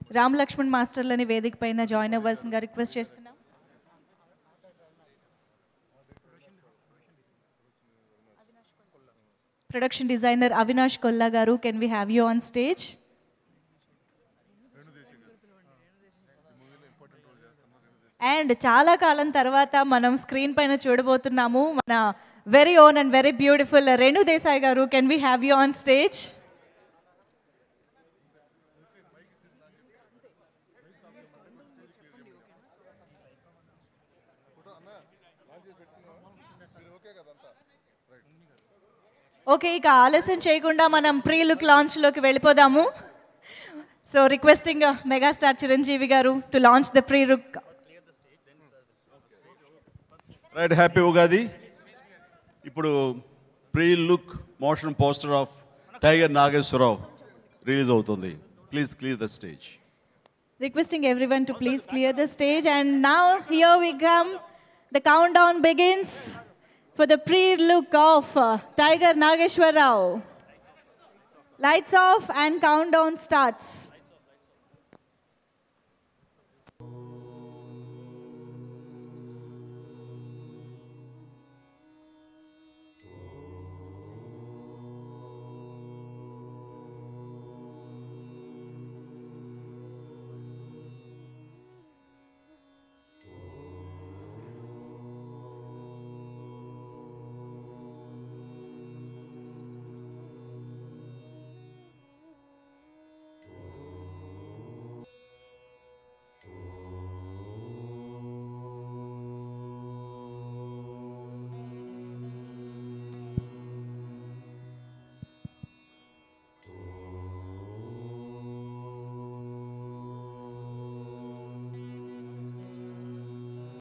రామ్ లక్ష్మణ్ మాస్టర్లని వేదిక పైన జాయిన్ అవ్వాల్సిందిగా రిక్వెస్ట్ చేస్తున్నాం production designer Avinash Kolla garu can we have you on stage and చాలా కాలం తర్వాత మనం స్క్రీన్ పైన చూడబోతున్నాము మన very own and very beautiful Renu Desai garu can we have you on stage okay ఇక ఆలస్యం చేయకుండా మనం ప్రీ లుక్ లాంచ్లోకి వెళ్ళిపోదాము so requesting megastar Chiranjeevi garu to launch the pre look right happy Ugadi ఇప్పుడు pre look motion poster of tiger Nageswararao release అవుతుంది please clear the stage requesting everyone to please clear the stage. And now here we come. The countdown begins for the pre-look of uh, Tiger Nageshwar Rao. Lights off and countdown starts.